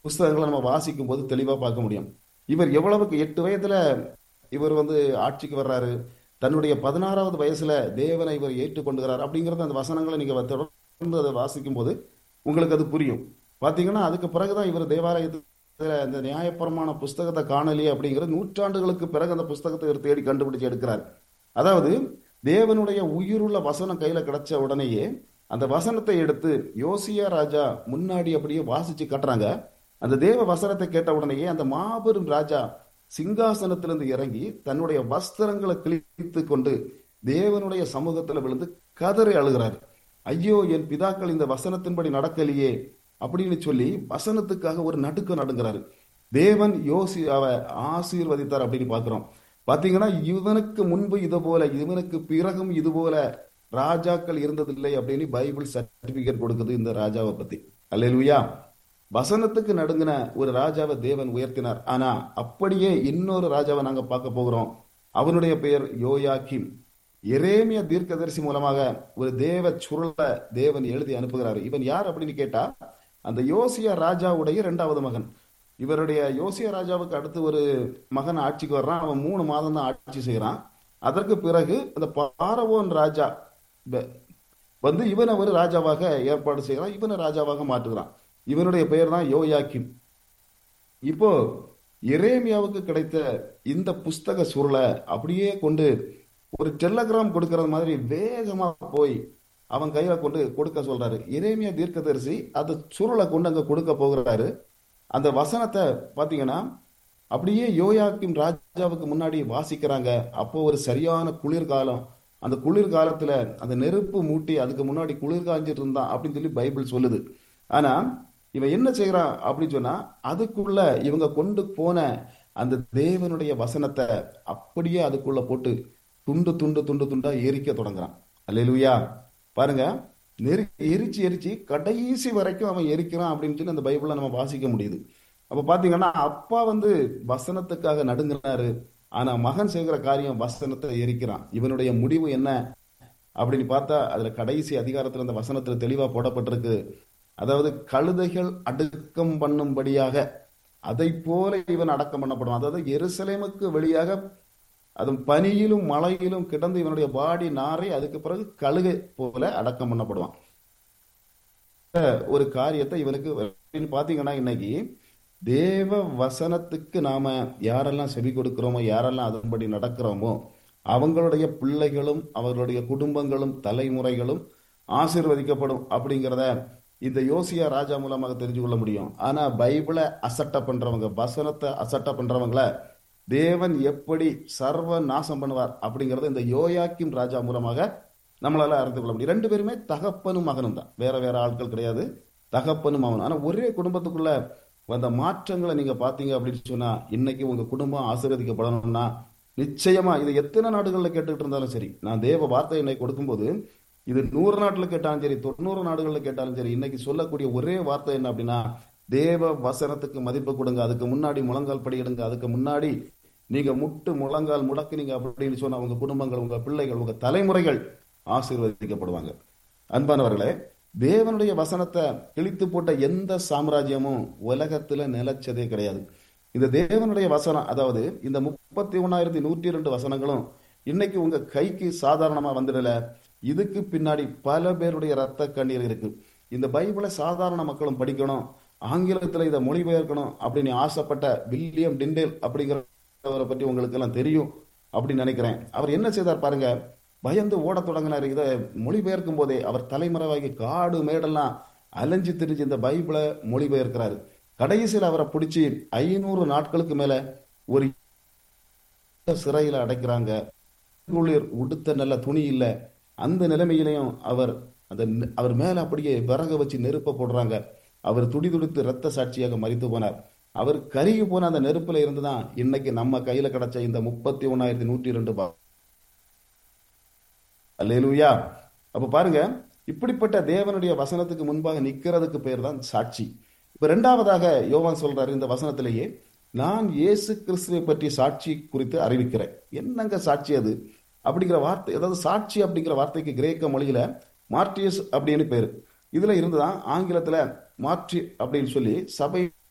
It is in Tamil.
புஸ்தகங்களை நம்ம வாசிக்கும் போது தெளிவா பார்க்க முடியும் இவர் எவ்வளவுக்கு எட்டு வயதுல இவர் வந்து ஆட்சிக்கு வர்றாரு தன்னுடைய பதினாறாவது வயசுல தேவனை இவர் ஏற்றுக்கொண்டுகிறார் அப்படிங்கறது அந்த வசனங்களை நீங்க தொடர்ந்து அதை வாசிக்கும் போது உங்களுக்கு அது புரியும் பாத்தீங்கன்னா அதுக்கு பிறகுதான் இவர் தேவாலயத்துல இந்த நியாயபரமான புஸ்தகத்தை காணலையே அப்படிங்கிறது நூற்றாண்டுகளுக்கு பிறகு அந்த புஸ்தகத்தை இவர் தேடி கண்டுபிடிச்சு எடுக்கிறார் அதாவது தேவனுடைய உயிருள்ள வசனம் கையில கிடைச்ச உடனேயே அந்த வசனத்தை எடுத்து யோசியா ராஜா முன்னாடி அப்படியே வாசிச்சு காட்டுறாங்க அந்த தேவ வசனத்தை கேட்ட உடனேயே அந்த மாபெரும் ராஜா சிங்காசனத்திலிருந்து இறங்கி தன்னுடைய வஸ்திரங்களை கிழித்து கொண்டு தேவனுடைய சமூகத்துல விழுந்து கதறி அழுகிறார் ஐயோ என் பிதாக்கள் இந்த வசனத்தின்படி நடக்கலையே அப்படின்னு சொல்லி வசனத்துக்காக ஒரு நடுக்க நடுங்கிறாரு தேவன் யோசி அவ ஆசீர்வதித்தார் அப்படின்னு பாக்குறோம் பாத்தீங்கன்னா இவனுக்கு முன்பு இது போல இவனுக்கு பிறகும் இது போல ராஜாக்கள் இருந்ததில்லை அப்படின்னு பைபிள் சர்டிபிகேட் கொடுக்குது இந்த ராஜாவை பத்தி அல்லேலுயா வசனத்துக்கு நடுங்கின ஒரு ராஜாவை தேவன் உயர்த்தினார் ஆனா அப்படியே இன்னொரு ராஜாவை நாங்க பார்க்க போகிறோம் அவனுடைய பெயர் யோயாக்கிம் எரேமிய தீர்க்கதரிசி மூலமாக ஒரு தேவ சுருள தேவன் எழுதி அனுப்புகிறார் இவன் யார் அப்படின்னு கேட்டா அந்த யோசியா ராஜாவுடைய இரண்டாவது மகன் இவருடைய யோசியா ராஜாவுக்கு அடுத்து ஒரு மகன் ஆட்சிக்கு வர்றான் அவன் மூணு மாதம் தான் ஆட்சி செய்யறான் அதற்கு பிறகு அந்த பாரவோன் ராஜா ப- வந்து இவனை ஒரு ராஜாவாக ஏற்பாடு செய்யறான் இவனை ராஜாவாக மாற்றுகிறான் இவனுடைய பெயர் தான் யோயாக்கிம் இப்போ எரேமியாவுக்கு கிடைத்த இந்த புஸ்தக சுருளை அப்படியே கொண்டு ஒரு டெலகிராம் கொடுக்கறது மாதிரி வேகமா போய் அவன் கையில கொண்டு கொடுக்க சொல்றாரு எரேமியா தீர்க்கதரிசி அந்த சுருளை கொண்டு அங்க கொடுக்க போகிறாரு அந்த வசனத்தை பாத்தீங்கன்னா அப்படியே யோயாக்கிம் ராஜாவுக்கு முன்னாடி வாசிக்கிறாங்க அப்போ ஒரு சரியான குளிர்காலம் அந்த குளிர்காலத்துல அந்த நெருப்பு மூட்டி அதுக்கு முன்னாடி குளிர் காஞ்சிட்டு இருந்தான் அப்படின்னு சொல்லி பைபிள் சொல்லுது ஆனா இவன் என்ன செய்யறான் அப்படின்னு சொன்னா அதுக்குள்ள இவங்க கொண்டு போன அந்த தேவனுடைய வசனத்தை அப்படியே அதுக்குள்ள போட்டு துண்டு துண்டு துண்டு துண்டா எரிக்க தொடங்குறான் அல்லேலூயா பாருங்க நெரி எரிச்சு எரிச்சு கடைசி வரைக்கும் அவன் எரிக்கிறான் அப்படின்னு சொல்லி அந்த பைபிள்ல நம்ம வாசிக்க முடியுது அப்ப பாத்தீங்கன்னா அப்பா வந்து வசனத்துக்காக நடுங்கினாரு ஆனா மகன் செய்கிற காரியம் வசனத்தை எரிக்கிறான் இவனுடைய முடிவு என்ன அப்படின்னு பார்த்தா அதுல கடைசி அதிகாரத்துல அந்த வசனத்துல தெளிவா போடப்பட்டிருக்கு அதாவது கழுதைகள் அடக்கம் பண்ணும்படியாக அதை போல இவன் அடக்கம் பண்ணப்படும் அதாவது எருசலேமுக்கு வெளியாக அது பனியிலும் மழையிலும் கிடந்து இவனுடைய பாடி நாரை அதுக்கு பிறகு கழுகை போல அடக்கம் பண்ணப்படுவான் ஒரு காரியத்தை இவனுக்கு அப்படின்னு பாத்தீங்கன்னா இன்னைக்கு தேவ வசனத்துக்கு நாம யாரெல்லாம் செவி கொடுக்கிறோமோ யாரெல்லாம் அதன்படி நடக்கிறோமோ அவங்களுடைய பிள்ளைகளும் அவர்களுடைய குடும்பங்களும் தலைமுறைகளும் ஆசீர்வதிக்கப்படும் அப்படிங்கிறத இந்த யோசியா ராஜா மூலமாக தெரிஞ்சு கொள்ள முடியும் ஆனா பைபிளை அசட்டை பண்றவங்க வசனத்தை அசட்டை பண்றவங்கள தேவன் எப்படி சர்வ நாசம் பண்ணுவார் அப்படிங்கறத இந்த யோயாக்கிம் ராஜா மூலமாக நம்மளால அறிந்து கொள்ள முடியும் ரெண்டு பேருமே தகப்பனும் மகனும் தான் வேற வேற ஆட்கள் கிடையாது தகப்பனும் மகனும் ஆனா ஒரே குடும்பத்துக்குள்ள வந்த மாற்றங்களை நீங்க பாத்தீங்க அப்படின்னு சொன்னா இன்னைக்கு உங்க குடும்பம் ஆசீர்வதிக்கப்படணும்னா நிச்சயமா இது எத்தனை நாடுகள்ல கேட்டுக்கிட்டு இருந்தாலும் சரி நான் தேவ வார்த்தை இன்னைக்கு கொடுக்கும்போது இது நூறு நாட்டுல கேட்டாலும் சரி தொண்ணூறு நாடுகள்ல கேட்டாலும் சரி இன்னைக்கு சொல்லக்கூடிய ஒரே வார்த்தை என்ன அப்படின்னா தேவ வசனத்துக்கு மதிப்பு கொடுங்க அதுக்கு முன்னாடி முழங்கால் படியிடுங்க அதுக்கு முன்னாடி நீங்க முட்டு முழங்கால் முடக்குனீங்க அப்படின்னு சொன்னா உங்க குடும்பங்கள் உங்க பிள்ளைகள் உங்க தலைமுறைகள் ஆசீர்வதிக்கப்படுவாங்க அன்பானவர்களே தேவனுடைய வசனத்தை கிழித்து போட்ட எந்த சாம்ராஜ்யமும் உலகத்துல நிலைச்சதே கிடையாது இந்த தேவனுடைய வசனம் அதாவது இந்த முப்பத்தி ஒன்னாயிரத்தி நூற்றி ரெண்டு வசனங்களும் இன்னைக்கு உங்க கைக்கு சாதாரணமா வந்துடல இதுக்கு பின்னாடி பல பேருடைய ரத்த கண்ணீர் இருக்கு இந்த பைபிளை சாதாரண மக்களும் படிக்கணும் ஆங்கிலத்துல இதை மொழிபெயர்க்கணும் அப்படின்னு ஆசைப்பட்ட வில்லியம் டிண்டேல் அப்படிங்கிறவரை பற்றி உங்களுக்கு எல்லாம் தெரியும் அப்படின்னு நினைக்கிறேன் அவர் என்ன செய்தார் பாருங்க பயந்து ஓடத் தொடங்கினார் இதை மொழிபெயர்க்கும் போதே அவர் தலைமறைவாகி காடு மேடெல்லாம் அலைஞ்சு திரிஞ்சு இந்த பைபிளை மொழிபெயர்க்கிறாரு கடைசியில் அவரை பிடிச்சி ஐநூறு நாட்களுக்கு மேல ஒரு சிறையில அடைக்கிறாங்க குளிர் உடுத்த நல்ல துணி இல்ல அந்த நிலைமையிலையும் அவர் அந்த நெ- அவர் மேல அப்படியே விறக வச்சு நெருப்ப போடுறாங்க அவர் துடி துடித்து ரத்த சாட்சியாக மறித்து போனார் அவர் கருகி போன அந்த நெருப்புல இருந்துதான் இன்னைக்கு நம்ம கையில கிடைச்ச இந்த முப்பத்தி ஒன்னாயிரத்தி நூற்றி ரெண்டு பா அல்லேலூயா அப்ப பாருங்க இப்படிப்பட்ட தேவனுடைய வசனத்துக்கு முன்பாக நிக்கிறதுக்கு பேர் தான் சாட்சி இப்ப ரெண்டாவதாக யோவான் சொல்றாரு இந்த வசனத்திலேயே நான் இயேசு கிறிஸ்துவை பற்றி சாட்சி குறித்து அறிவிக்கிறேன் என்னங்க சாட்சி அது அப்படிங்கிற வார்த்தை அதாவது சாட்சி அப்படிங்கிற வார்த்தைக்கு கிரேக்க மொழியில மார்டியஸ் அப்படின்னு பேரு இதுல இருந்துதான் ஆங்கிலத்துல மாற்றி அப்படின்னு சொல்லி சபை